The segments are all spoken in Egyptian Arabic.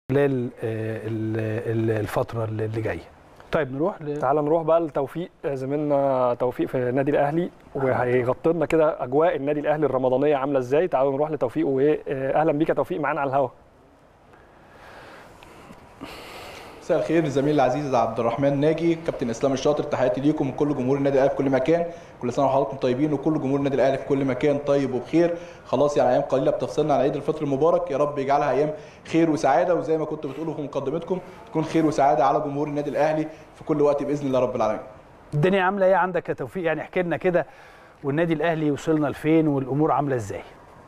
خلال آه، ال- ال- الفتره اللي جايه طيب نروح ل... تعال نروح بقى لتوفيق زميلنا توفيق في النادي الاهلي وهيغطي لنا كده اجواء النادي الاهلي الرمضانيه عامله ازاي تعالوا نروح لتوفيق واهلا بيك يا توفيق معانا على الهوا مساء الخير زميلي العزيز عبد الرحمن ناجي كابتن اسلام الشاطر تحياتي ليكم من كل جمهور النادي الاهلي في كل مكان كل سنه وحضراتكم طيبين وكل جمهور النادي الاهلي في كل مكان طيب وبخير خلاص يعني ايام قليله بتفصلنا عن عيد الفطر المبارك يا رب يجعلها ايام خير وسعاده وزي ما كنتوا بتقولوا في مقدمتكم تكون خير وسعاده على جمهور النادي الاهلي في كل وقت باذن الله رب العالمين الدنيا عامله ايه عندك يا توفيق يعني احكي لنا كده والنادي الاهلي وصلنا لفين والامور عامله ازاي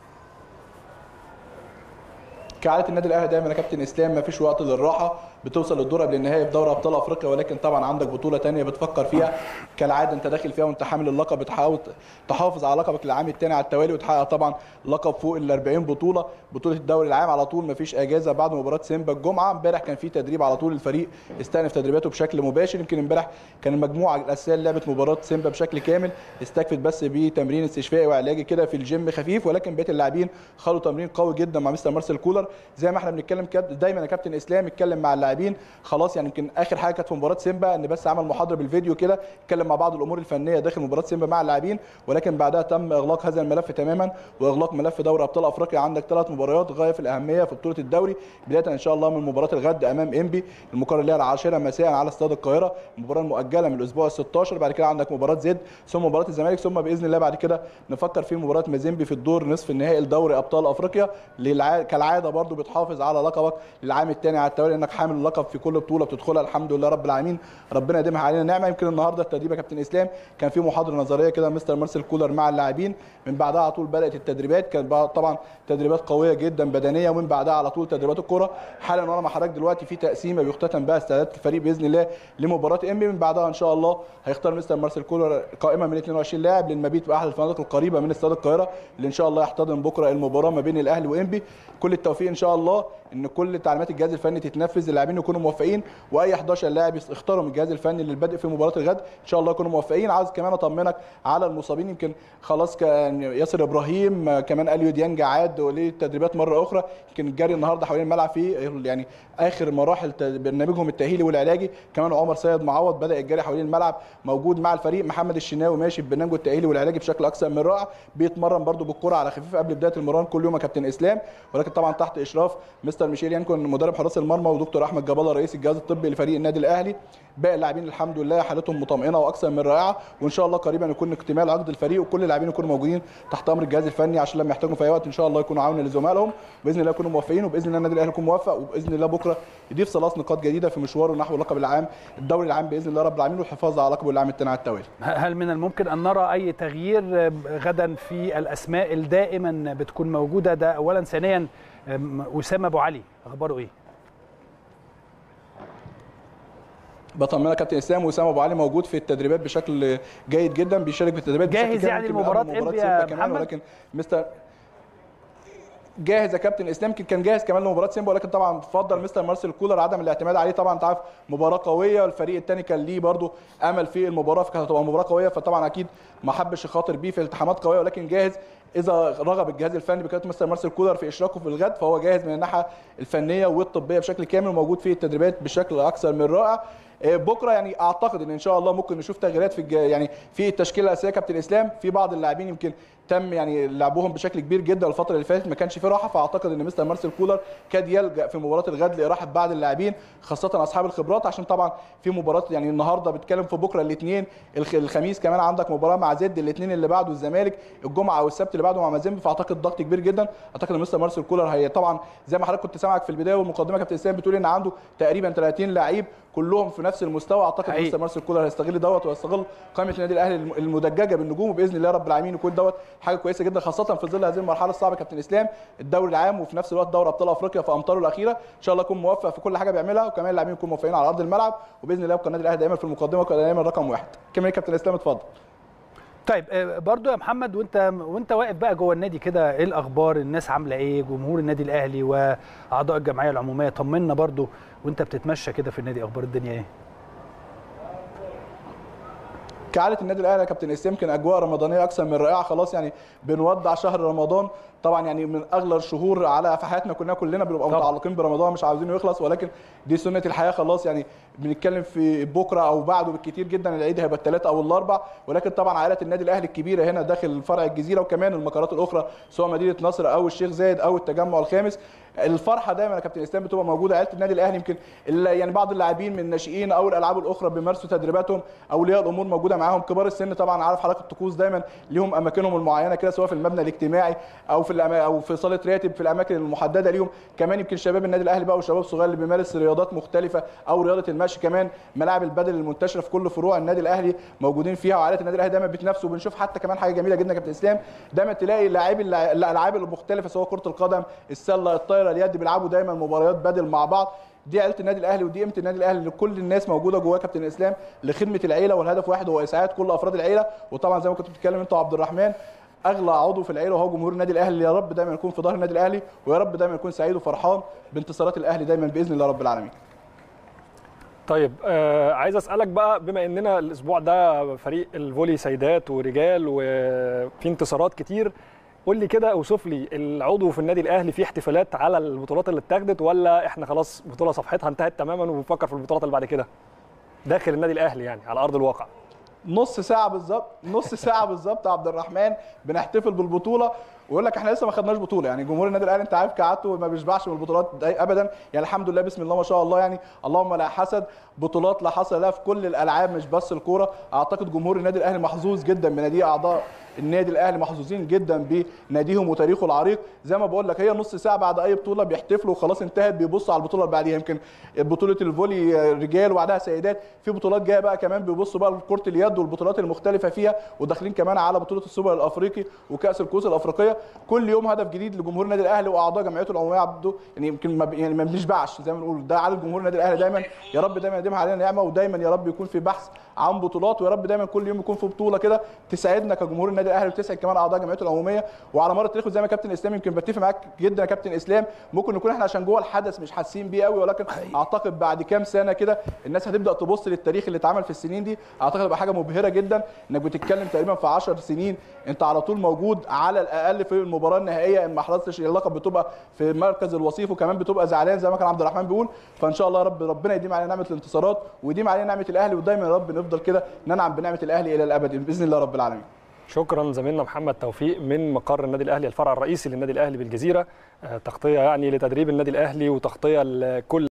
كعاده النادي الاهلي دايما يا كابتن اسلام ما فيش وقت للراحه بتوصل للدور قبل النهائي في دوري ابطال افريقيا ولكن طبعا عندك بطوله تانية بتفكر فيها كالعاده انت داخل فيها وانت حامل اللقب بتحاول تحافظ على لقبك العام الثاني على التوالي وتحقق طبعا لقب فوق ال 40 بطوله بطوله الدوري العام على طول ما فيش اجازه بعد مباراه سيمبا الجمعه امبارح كان في تدريب على طول الفريق استأنف تدريباته بشكل مباشر يمكن امبارح كان المجموعه الاساسيه اللي لعبت مباراه سيمبا بشكل كامل استكفت بس بتمرين استشفائي وعلاجي كده في الجيم خفيف ولكن بقيه اللاعبين خدوا تمرين قوي جدا مع مستر مارسيل كولر زي ما احنا بنتكلم كده دايما يا كابتن اسلام اتكلم مع اللاعبين خلاص يعني يمكن اخر حاجه كانت في مباراه سيمبا ان بس عمل محاضره بالفيديو كده اتكلم مع بعض الامور الفنيه داخل مباراه سيمبا مع اللاعبين ولكن بعدها تم اغلاق هذا الملف تماما واغلاق ملف دوري ابطال افريقيا عندك ثلاث مباريات غايه في الاهميه في بطوله الدوري بدايه ان شاء الله من مباراه الغد امام انبي المقرر لها العاشره مساء على استاد القاهره المباراه المؤجله من الاسبوع ال 16 بعد كده عندك مباراه زد ثم مباراه الزمالك ثم باذن الله بعد كده نفكر في مباراه مازيمبي في الدور نصف النهائي لدوري ابطال افريقيا للع... كالعاده برضو بتحافظ على لقبك للعام الثاني على التوالي انك حامل اللقب في كل بطوله بتدخلها الحمد لله رب العالمين ربنا يديمها علينا نعمه يمكن النهارده التدريب يا كابتن اسلام كان في محاضره نظريه كده مستر مارسيل كولر مع اللاعبين من بعدها على طول بدات التدريبات كانت بقى طبعا تدريبات قويه جدا بدنيه ومن بعدها على طول تدريبات الكره حالا وانا مع حضرتك دلوقتي في تقسيمه بيختتم بها استعدادات الفريق باذن الله لمباراه انبي من بعدها ان شاء الله هيختار مستر مارسيل كولر قائمه من 22 لاعب للمبيت باحد الفنادق القريبه من استاد القاهره اللي ان شاء الله يحتضن بكره المباراه ما بين الاهلي وانبي كل التوفيق ان شاء الله ان كل تعليمات الجهاز الفني تتنفذ اللاعبين يكونوا موفقين واي 11 لاعب اختاروا من الجهاز الفني للبدء في مباراه الغد ان شاء الله يكونوا موفقين عاوز كمان اطمنك على المصابين يمكن خلاص كان ياسر ابراهيم كمان اليو ديانج عاد للتدريبات مره اخرى يمكن الجري النهارده حوالين الملعب في يعني اخر مراحل برنامجهم التاهيلي والعلاجي كمان عمر سيد معوض بدا الجري حوالين الملعب موجود مع الفريق محمد الشناوي ماشي ببرنامجه التاهيلي والعلاجي بشكل اكثر من رائع بيتمرن برده بالكره على خفيف قبل بدايه المران كل يوم يا كابتن اسلام ولكن طبعا تحت اشراف مستر ميشيل يانكون مدرب حراس المرمى ودكتور احمد جباله رئيس الجهاز الطبي لفريق النادي الاهلي باقي اللاعبين الحمد لله حالتهم مطمئنه واكثر من رائعه وان شاء الله قريبا يكون اكتمال عقد الفريق وكل اللاعبين يكونوا موجودين تحت امر الجهاز الفني عشان لما يحتاجوا في اي وقت ان شاء الله يكونوا عون لزملائهم باذن الله يكونوا موفقين وباذن الله النادي الاهلي يكون موفق وباذن الله بكره يضيف ثلاث نقاط جديده في مشواره نحو اللقب العام الدوري العام باذن الله رب العالمين والحفاظ على لقبه العام الثاني على التوالي هل من الممكن ان نرى اي تغيير غدا في الاسماء الدائما بتكون موجوده ده اولا ثانيا اسامه ابو علي اخباره ايه بطمنك كابتن اسلام واسامه ابو علي موجود في التدريبات بشكل جيد جدا بيشارك في التدريبات جاهز يعني المباراه انبي يا كمان ولكن مستر جاهز يا كابتن اسلام يمكن كان جاهز كمان لمباراه سيمبا ولكن طبعا فضل مستر مارسيل كولر عدم الاعتماد عليه طبعا انت عارف مباراه قويه والفريق الثاني كان ليه برده امل في المباراه فكانت هتبقى مباراه قويه فطبعا اكيد ما حبش يخاطر بيه في التحامات قويه ولكن جاهز اذا رغب الجهاز الفني بقياده مستر مارسيل كولر في اشراكه في الغد فهو جاهز من الناحيه الفنيه والطبيه بشكل كامل وموجود في التدريبات بشكل اكثر من رائع بكره يعني اعتقد ان ان شاء الله ممكن نشوف تغييرات في يعني في التشكيله الاساسيه كابتن اسلام في بعض اللاعبين يمكن تم يعني لعبهم بشكل كبير جدا الفتره اللي فاتت ما كانش في راحه فاعتقد ان مستر مارسيل كولر كاد يلجا في مباراه الغد لاراحه بعض اللاعبين خاصه اصحاب الخبرات عشان طبعا في مباراه يعني النهارده بتكلم في بكره الاثنين الخميس كمان عندك مباراه مع زد الاثنين اللي بعده الزمالك الجمعه او السبت اللي بعده مع مازيمبي فاعتقد ضغط كبير جدا اعتقد ان مستر مارسيل كولر هي طبعا زي ما حضرتك كنت سامعك في البدايه والمقدمه كابتن اسلام بتقول ان عنده تقريبا 30 لعيب كلهم في نفس المستوى اعتقد ان مستر مارسيل كولر هيستغل دوت ويستغل قائمه النادي الاهلي المدججه بالنجوم وباذن الله رب العالمين يكون دوت حاجه كويسه جدا خاصه في ظل هذه المرحله الصعبه كابتن اسلام الدوري العام وفي نفس الوقت دوري ابطال افريقيا في امطاره الاخيره ان شاء الله يكون موفق في كل حاجه بيعملها وكمان اللاعبين يكونوا موفقين على ارض الملعب وباذن الله يبقى النادي الاهلي دايما في المقدمه ويبقى دايما رقم واحد كمان كابتن اسلام اتفضل طيب برضو يا محمد وانت وانت واقف بقى جوه النادي كده ايه الاخبار الناس عامله ايه جمهور النادي الاهلي واعضاء الجمعيه العموميه طمنا برضو وانت بتتمشى كده في النادي اخبار الدنيا ايه كعاده النادي الاهلي يا كابتن اسلام يمكن اجواء رمضانيه اكثر من رائعه خلاص يعني بنودع شهر رمضان طبعا يعني من اغلى الشهور على في حياتنا كلنا كلنا بنبقى طبعا. متعلقين برمضان مش عاوزينه يخلص ولكن دي سنه الحياه خلاص يعني بنتكلم في بكره او بعده بالكتير جدا العيد هيبقى الثلاث او الاربع ولكن طبعا عائله النادي الاهلي الكبيره هنا داخل فرع الجزيره وكمان المقرات الاخرى سواء مدينه نصر او الشيخ زايد او التجمع الخامس الفرحه دايما يا كابتن اسلام بتبقى موجوده عائله النادي الاهلي يمكن ال- يعني بعض اللاعبين من الناشئين او الالعاب الاخرى بيمارسوا تدريباتهم اولياء الامور موجوده معاهم كبار السن طبعا عارف حضرتك الطقوس دايما ليهم اماكنهم المعينه كده سواء في المبنى الاجتماعي او في الأما- او في صاله راتب في الاماكن المحدده ليهم كمان يمكن شباب النادي الاهلي بقى والشباب الصغير اللي بيمارس رياضات مختلفه او رياضه المشي كمان ملاعب البدل المنتشره في كل فروع النادي الاهلي موجودين فيها وعائله النادي الاهلي دايما بتنافسوا وبنشوف حتى كمان حاجه جميله جدا يا كابتن اسلام دايما تلاقي لاعبي الع- الالعاب المختلفه سواء كره القدم السله الطايره اليد بيلعبوا دايما مباريات بدل مع بعض دي عيله النادي الاهلي ودي قيمه النادي الاهلي اللي كل الناس موجوده جواه كابتن اسلام لخدمه العيله والهدف واحد هو اسعاد كل افراد العيله وطبعا زي ما كنت بتتكلم انت وعبد الرحمن اغلى عضو في العيله وهو جمهور النادي الاهلي يا رب دايما يكون في ظهر النادي الاهلي ويا رب دايما يكون سعيد وفرحان بانتصارات الاهلي دايما باذن الله رب العالمين طيب آه عايز اسالك بقى بما اننا الاسبوع ده فريق الفولي سيدات ورجال وفي انتصارات كتير قول لي كده اوصف لي العضو في النادي الاهلي في احتفالات على البطولات اللي اتاخدت ولا احنا خلاص بطوله صفحتها انتهت تماما وبنفكر في البطولات اللي بعد كده داخل النادي الاهلي يعني على ارض الواقع نص ساعه بالظبط نص ساعه بالظبط يا عبد الرحمن بنحتفل بالبطوله ويقول لك احنا لسه ما خدناش بطوله يعني جمهور النادي الاهلي انت عارف كعادته ما بيشبعش من البطولات ده ابدا يعني الحمد لله بسم الله ما شاء الله يعني اللهم لا حسد بطولات لا حصر لها في كل الالعاب مش بس الكوره اعتقد جمهور النادي الاهلي محظوظ جدا بناديه اعضاء النادي الاهلي محظوظين جدا بناديهم وتاريخه العريق زي ما بقول لك هي نص ساعه بعد اي بطوله بيحتفلوا وخلاص انتهت بيبصوا على البطوله اللي بعديها يمكن بطوله الفولي رجال وبعدها سيدات في بطولات جايه بقى كمان بيبصوا بقى لكره اليد والبطولات المختلفه فيها وداخلين كمان على بطوله السوبر الافريقي وكاس الكؤوس الافريقيه كل يوم هدف جديد لجمهور النادي الاهلي واعضاء جمعيته العموميه عبده يعني يمكن ما ب- يعني ما بنشبعش زي ما بنقول ده عدد جمهور النادي الاهلي دايما يا رب دايما يديمها علينا نعمه ودايما يا رب يكون في بحث عن بطولات ويا رب دايما كل يوم يكون في بطوله كده تسعدنا كجمهور النادي الاهلي وتسعد كمان اعضاء جمعيته العموميه وعلى مر التاريخ زي ما كابتن اسلام يمكن بتفق معاك جدا يا كابتن اسلام ممكن نكون احنا عشان جوه الحدث مش حاسين بيه قوي ولكن اعتقد بعد كام سنه كده الناس هتبدا تبص للتاريخ اللي اتعمل في السنين دي اعتقد هتبقى حاجه مبهره جدا انك بتتكلم تقريبا في 10 سنين انت على طول موجود على الاقل في المباراه النهائيه ان ما حصلتش اللقب بتبقى في مركز الوصيف وكمان بتبقى زعلان زي ما كان عبد الرحمن بيقول فان شاء الله يا رب ربنا يديم علينا نعمه الانتصارات ويديم علينا نعمه الاهلي ودايما يا رب نفضل كده ننعم بنعمه الاهلي الى الابد باذن الله رب العالمين شكرا زميلنا محمد توفيق من مقر النادي الاهلي الفرع الرئيسي للنادي الاهلي بالجزيره آه، تغطيه يعني لتدريب النادي الاهلي وتغطيه لكل